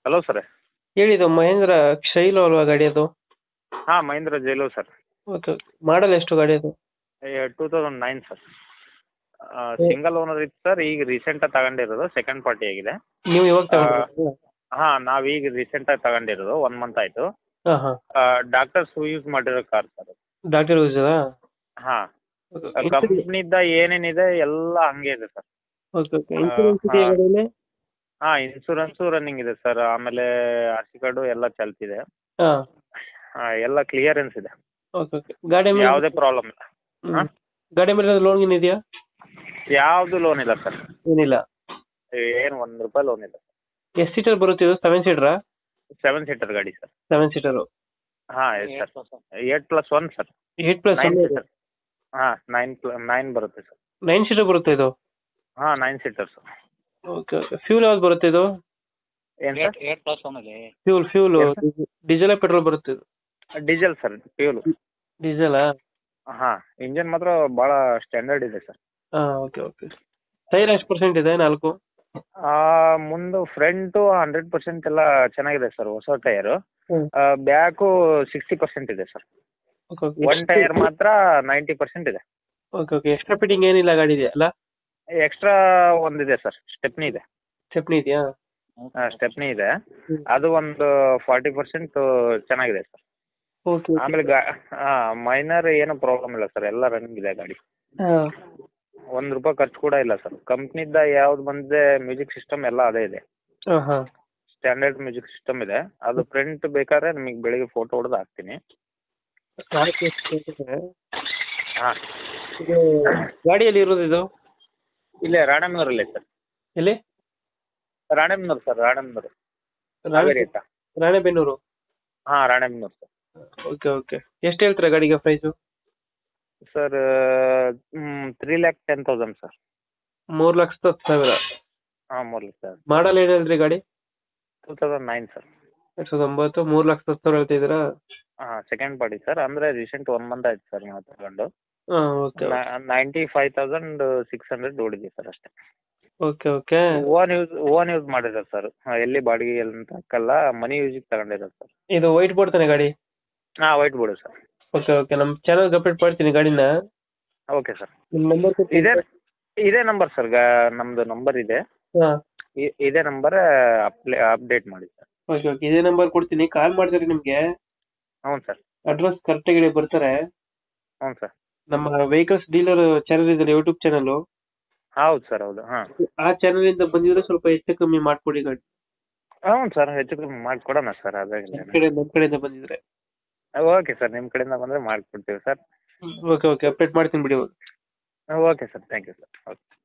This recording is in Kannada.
ಹಲೋ ಸರ್ ಹೇಳಿ ಇದು ಮಹೇಂದ್ರ ಶೈಲು ಅಲ್ವಾ ಗಾಡಿ ಅದು ಹಾಂ ಮಹೇಂದ್ರ ಜೈಲು ಸರ್ ಓಕೆ ಮಾಡಲ್ ಎಷ್ಟು ಗಾಡಿ ಅದು two thousand nine sir single owner ಇತ್ತು ಸರ್ ಈಗ ರೀಸೆಂಟಾಗಿ ತಗೊಂಡಿರೋದು ಸೆಕೆಂಡ್ ಪಾರ್ಟಿ ಆಗಿದೆ ನೀವು ಇವಾಗ ತಗೊಂಡಿರೋದು ಹಾಂ ನಾವು ಈಗ ರೀಸೆಂಟಾಗಿ ತಗೊಂಡಿರೋದು ಒನ್ ಮಂತ್ ಆಯಿತು ಹಾಂ ಹಾಂ ಡಾಕ್ಟರ್ಸ್ ಯೂಸ್ ಮಾಡಿರೋ ಕಾರ್ ಸರ್ ಡಾಕ್ಟರ್ ಯೂಸ್ ಅದಾ ಹಾಂ ಕಂಪ್ನಿದ ಏನೇನಿದೆ ಎಲ್ಲ ಹಂಗೆ ಇದೆ ಸರ್ ಓಕೆ ಓಕೆ ಇನ್ಸೂರೆನ್ಸ್ ಇದೆಯಾ ಹಾ. ಗಾಡಿಯಲ್ಲಿ ಹಾಂ ಇನ್ಸೂರೆನ್ಸು ರನ್ನಿಂಗ್ ಇದೆ ಸರ್ ಆಮೇಲೆ ಆರ್ ಸಿ ಕಾರ್ಡು ಎಲ್ಲ ಚಲ್ತಿದೆ ಹಾಂ ಹಾಂ ಎಲ್ಲ ಕ್ಲಿಯರೆನ್ಸ್ ಇದೆ ಓಕೆ ಓಕೆ ಗಾಡಿ ಮೇಲೆ ಯಾವುದೇ ಪ್ರಾಬ್ಲಮ್ ಇಲ್ಲ ಹ್ಮ್. ಹಾ? ಗಾಡಿ ಮೇಲೆ ಲೋನ್ ಏನ್ ಇದೆಯಾ ಯಾವುದು ಲೋನ್ ಇಲ್ಲ ಸರ್ ಏನಿಲ್ಲ ಏನು ಒಂದು ರೂಪಾಯಿ ಲೋನ್ ಇಲ್ಲ ಎಷ್ಟು ಸೀಟರ್ ಬರುತ್ತೆ ಇದು ಸೆವೆನ್ ಸೀಟರಾ ಸೆವೆನ್ ಸೀಟರ್ ಗಾಡಿ ಸರ್ ಸೆವೆನ್ ಸೀಟರು ಹಾಂ yes sir eight plus one sir eight plus nine seater ಹಾಂ ನೈನ್ ಪ್ಲ ನೈನ್ ಬರುತ್ತೆ ಸರ್ ನೈನ್ ಸೀಟರ್ ಬರುತ್ತೆ ಇದು ಹಾಂ nine seater sir okay okay fuel ಯಾವ್ದು ಬರುತ್ತೆ ಇದು ಏನು ಸರ್ ಏಟ್ ಪ್ಲಸ್ ಒನ್ ಅಲ್ಲಿ ಫ್ಯೂಲ್ ಫ್ಯೂಲ್ ಏನು ಡೀಸೆಲ್ ಪೆಟ್ರೋಲ್ ಬರುತ್ತೆ ಇದು ಡೀಸೆಲ್ ಸರ್ ಫ್ಯೂಲು ಡೀಸೆಲಾ ಹಾಂ ಇಂಜನ್ ಮಾತ್ರ ಭಾಳ ಸ್ಟ್ಯಾಂಡರ್ಡ್ ಇದೆ ಸರ್ ಹಾಂ ಓಕೆ ಓಕೆ ಟೈರ್ ಎಷ್ಟು ಪರ್ಸೆಂಟ್ ಇದೆ ನಾಲ್ಕು ಮುಂದೆ ಫ್ರಂಟು ಹಂಡ್ರೆಡ್ ಪರ್ಸೆಂಟ್ ಎಲ್ಲ ಚೆನ್ನಾಗಿದೆ ಸರ್ ಹೊಸ ಟೈರು ಹ್ಮ್. ಬ್ಯಾಕು ಸಿಕ್ಸ್ಟಿ ಪರ್ಸೆಂಟ್ ಇದೆ sir okay okay one tyre ಮಾತ್ರ ನೈಂಟಿ ಪರ್ಸೆಂಟ್ ಇದೆ ಓಕೆ ಓಕೆ ಎಕ್ಸ್ಟ್ರಾ ಫಿಟ್ಟಿಂಗ್ ಏನಿಲ್ಲ ಗಾಡಿ ಇದೆ ಅಲ್ಲ ಎಕ್ಸ್ಟ್ರಾ ಒಂದಿದೆ ಸರ್ ಸ್ಟೆಪ್ನಿ ಇದೆ ಸ್ಟೆಪ್ನಿ ಇದೆಯಾ ಸ್ಟೆಪ್ನಿ ಇದೆ ಹ್ಮ್. ಅದು ಒಂದು ಫಾರ್ಟಿ ಪರ್ಸೆಂಟ್ ಚೆನ್ನಾಗಿದೆ ಸರ್ ಓಕೆ ಆಮೇಲೆ ಗಾ ಹಾಂ ಮೈನರ್ ಏನು ಪ್ರಾಬ್ಲಮ್ ಇಲ್ಲ ಸರ್ ಎಲ್ಲ ರನ್ನಿಂಗ್ ಇದೆ ಗಾಡಿ ಹಾಂ ಒಂದು ರೂಪಾಯಿ ಖರ್ಚು ಕೂಡ ಇಲ್ಲ ಸರ್ ಕಂಪ್ನಿದ ಯಾವ್ದು ಬಂದಿದೆ ಮ್ಯೂಸಿಕ್ ಸಿಸ್ಟಮ್ ಎಲ್ಲ ಅದೇ ಇದೆ ಹಾಂ ಹಾಂ ಸ್ಟ್ಯಾಂಡರ್ಡ್ ಮ್ಯೂಸಿಕ್ ಸಿಸ್ಟಮ್ ಇದೆ ಅದು ಪ್ರಿಂಟ್ ಬೇಕಾದ್ರೆ ನಿಮಗೆ ಬೆಳಿಗ್ಗೆ ಫೋಟೋ ಹೊಡೆದು ಹಾಕ್ತೀನಿ ಹಾಂ ಇದು ಗಾಡಿಯಲ್ಲಿ ಇರೋದು ಇದು ಇಲ್ಲೇ ರಾಣೆಬೆನ್ನೂರಲ್ಲೇ ಸರ್ ಎಲ್ಲಿ ರಾಣೆಬೆನ್ನೂರು ಸರ್ ರಾಣೆಬೆನ್ನೂರು ಹಾವೇರಿ ಹತ್ರ ರಾಣೆಬೆನ್ನೂರು ಹಾಂ ರಾಣೆಬೆನ್ನೂರು ಸರ್ ಓಕೆ ಓಕೆ ಎಷ್ಟು ಹೇಳ್ತೀರಾ ಗಾಡಿಗೆ price sir three lakh ten thousand sir ಮೂರು ಲಕ್ಷದ ಹತ್ತು ಸಾವಿರ ಹಾಂ ಮೂರು ಸರ್ ಮಾಡಲ್ ಏನು ಹೇಳ್ರಿ ಗಾಡಿ ಟೂ ತೌಸಂಡ್ ನೈನ್ ಸರ್ ಎರಡು ಸಾವಿರದ ಒಂಬತ್ತು ಮೂರು ಲಕ್ಷದ ಹತ್ತು ಸಾವಿರ ಹೇಳ್ತಿದ್ದೀರಾ ಹಾಂ ಸೆಕೆಂಡ್ ಪಾರ್ಟಿ ಸರ್ ಅಂದರೆ ರೀಸೆಂಟ್ ಒನ್ ಮಂತ್ ಆಯ್ತು ಸರ್ ನಾವು ತಗೊಂಡು ಹಾಂ okay ninety five thousand six hundred ಓಡಿದೆ ಸರ್ ಅಷ್ಟೇ okay okay own use own use ಮಾಡಿರೋದು ಸರ್ ಎಲ್ಲಿ ಬಾಡಿಗೆ ಎಲ್ಲಿ ಅಂತ ಹಾಕಲ್ಲ ಮನಿ ಯೂಸಿಗೆ ತಗೊಂಡಿರೋದು ಸರ್ ಇದು ವೈಟ್ ಬೋರ್ಡ್ ತಾನೆ ಗಾಡಿ ಹಾಂ white board sir okay okay ನಮ್ಮ ಚಾನಲ್ಗೆ ಅಪ್ಡೇಟ್ ಮಾಡ್ತೀನಿ ಗಾಡಿನ ಓಕೆ ಸರ್ ನಿಮ್ಮ ನಂಬರ್ ಇದೇ ಇದೇ ನಂಬರ್ ಸರ್ ಗಾ ನಮ್ಮದು ನಂಬರ್ ಇದೆ ಹಾಂ ಇ- ಇದೇ ನಂಬರ್ ಅಪ್ಲೇ ಅಪ್ಡೇಟ್ ಮಾಡಿ ಸರ್ ಓಕೆ ಓಕೆ ಇದೇ ನಂಬರ್ ಕೊಡ್ತೀನಿ ಕಾಲ್ ಮಾಡಿದ್ರೆ ನಿಮಗೆ ಹ್ಞೂ ಸರ್ ಅಡ್ರೆಸ್ ಕರೆಕ್ಟಾಗಿ ಬರ್ತಾರೆ ಹ್ಞೂ ಸರ್ ನಮ್ಮ ವೆಹಿಕಲ್ಸ್ ಡೀಲರ್ ಚಾನಲ್ ಇದೆ ಯೂಟ್ಯೂಬ್ ಚಾನಲ್ ಹೌದು ಸರ್ ಹೌದು ಹಾಂ ಆ ಚಾನಲ್ ಇಂದ ಬಂದಿದ್ರೆ ಸ್ವಲ್ಪ ಹೆಚ್ಚು ಕಮ್ಮಿ ಮಾಡ್ಕೊಡಿ ಗಾಡಿ ಹ್ಞೂ ಸರ್ ಹೆಚ್ಚು ಕಮ್ಮಿ ಮಾಡಿಕೊಡೋಣ ಸರ್ ನಮ್ಮ ಅದಾಗಲಿ ಕಡೆ ನಮ್ಮ ಕಡೆಯಿಂದ ಬಂದಿದ್ರೆ ಓಕೆ ಸರ್ ನಿಮ್ಮ ಕಡೆಯಿಂದ ಬಂದರೆ ಮಾಡಿಕೊಡ್ತೀವಿ ಸರ್ ಓಕೆ ಓಕೆ ಅಪ್ಡೇಟ್ ಮಾಡ್ತೀನಿ ಬಿಡಿ okay sir thank you sir okay